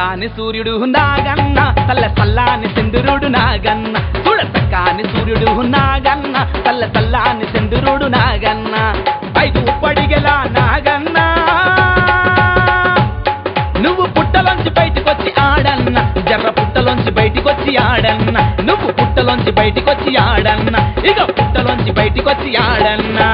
సక్కాని సూర్యుడు నాగన్న తల్ల సల్లాని చంద్రుడు నాగన్న చూడ సక్కాని సూర్యుడు నాగన్న తల్ల సల్లాని చంద్రుడు నాగన్న ఐదు పడిగల నాగన్న నువ్వు పుట్టలోంచి బయటికొచ్చి ఆడన్న జర్ర పుట్టలోంచి బయటికొచ్చి ఆడన్న నువ్వు పుట్టలోంచి బయటికొచ్చి ఆడన్న ఇక పుట్టలోంచి బయటికొచ్చి ఆడన్నా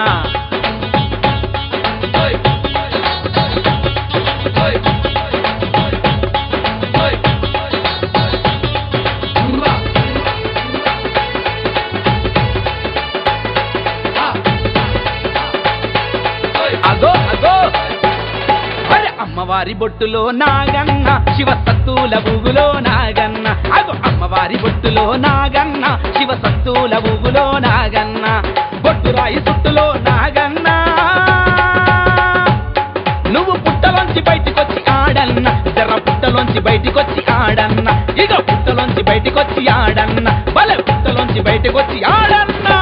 అగో అగో అరే అమ్మవారి బొట్టులో నాగన్న శివ సత్తుల ఊగులో నాగన్న అగో అమ్మవారి బొట్టులో నాగన్న శివ సత్తుల ఊగులో నాగన్న బొట్టు రాయి సుట్టులో నాగన్న నువ్వు పుట్టలోంచి బయటికొచ్చి ఆడన్న జర్ర పుట్టలోంచి బయటికొచ్చి ఆడన్న ఇక పుట్టలోంచి బయటికొచ్చి ఆడన్న బలే పుట్టలోంచి బయటికొచ్చి ఆడన్నా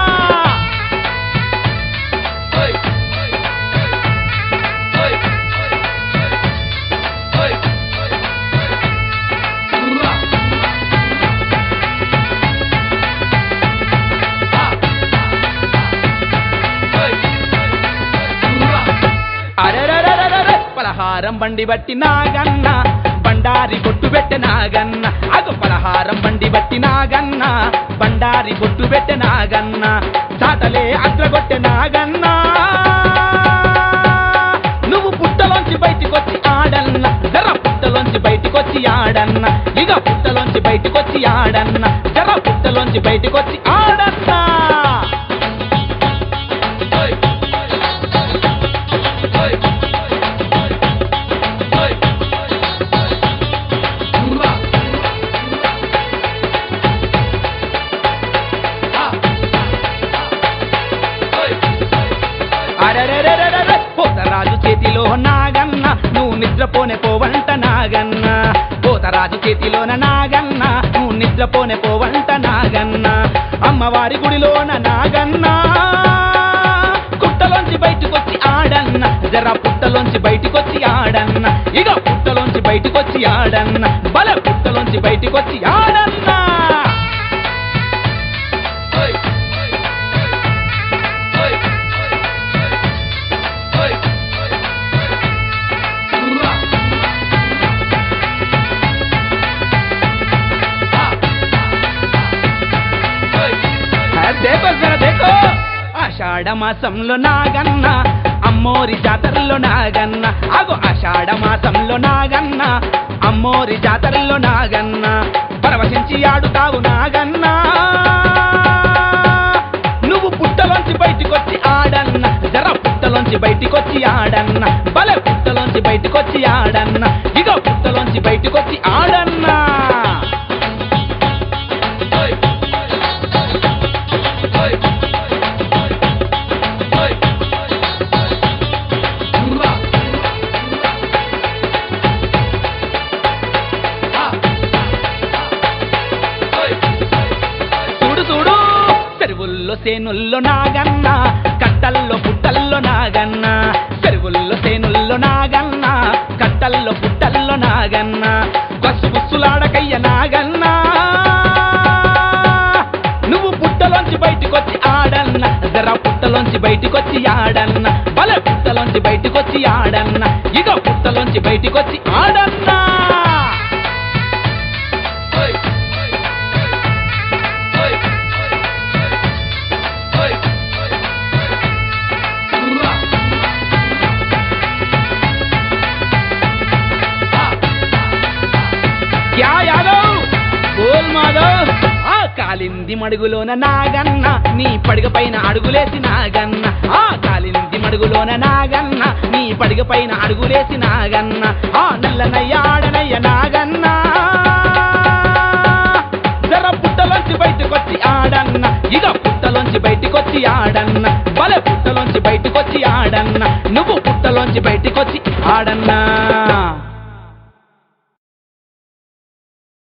అరెరెరెరెరె, పలహారం బండి బట్టి నాగన్న బండారి బొట్టు పెట్టె నాగన్న అగు పలహారం బండి బట్టి నాగన్న బండారి బొట్టు పెట్టె నాగన్న చాటలే అగ్రగొట్టె నాగన్న నువ్వు పుట్టలోంచి బయటికొచ్చి ఆడన్న జర పుట్టలోంచి బయటికొచ్చి ఆడన్న ఇక పుట్టలోంచి బయటికొచ్చి ఆడన్న జర పుట్టలోంచి బయటికొచ్చి ఆడన్నా అరెరెరెరెరె, పోతరాజు చేతిలో నాగన్న నువ్వు నిద్రపోనే పోవంట నాగన్న పోతరాజు చేతిలోన నాగన్న నువ్వు నిద్రపోనే పోవంట నాగన్న అమ్మవారి గుడిలోన నాగన్న కుట్టలోంచి బయటకొచ్చి ఆడన్న జర పుట్టలోంచి బయటికొచ్చి ఆడన్న ఇక పుట్టలోంచి బయటికొచ్చి ఆడన్న బల పుట్టలోంచి బయటికొచ్చి ఆడన్నా ఆ, దేకో జర దేకో ఆషాఢ మాసంలో నాగన్న అమ్మోరి జాతరలో నాగన్న అగో ఆషాఢ మాసంలో నాగన్న అమ్మోరి జాతరలో నాగన్న పరవశించి ఆడుతావు నాగన్న నువ్వు పుట్టలోంచి బయటికొచ్చి ఆడన్న జర పుట్టలోంచి బయటికొచ్చి ఆడన్న బలే పుట్టలోంచి బయటికొచ్చి ఆడన్న ఇగో పుట్టలోంచి బయటికొచ్చి ఆడన్నా చూడు చూడు చెరువుల్లో సేనుల్లో నాగన్న కట్టల్లో పుట్టల్లో నాగన్న చెరువుల్లో సేనుల్లో నాగన్న కట్టల్లో పుట్టల్లో నాగన్న బస్సు బుస్సులాడకయ్య నాగన్న నువ్వు పుట్టలోంచి బయటికొచ్చి ఆడన్న జర పుట్టలోంచి బయటికొచ్చి ఆడన్న బలే పుట్టలోంచి బయటికొచ్చి ఆడన్న ఇగో పుట్టలోంచి బయటికొచ్చి ఆడన్నా క్యా యాదవ్ గోల్ మాధవ్ ఆ కాలింది మడుగులోన నాగన్న నీ పడగ పైన అడుగులేసి నాగన్న ఆ కాలింది మడుగులోన నాగన్న నీ పడగ పైన అడుగులేసి నాగన్న ఆ నల్లనయ్య ఆడనయ్య నాగన్న జర పుట్టలోంచి బయటకొచ్చి ఆడన్న ఇక పుట్టలోంచి బయటికొచ్చి ఆడన్న బలే పుట్టలోంచి బయటికొచ్చి ఆడన్న నువ్వు పుట్టలోంచి బయటికొచ్చి ఆడన్నా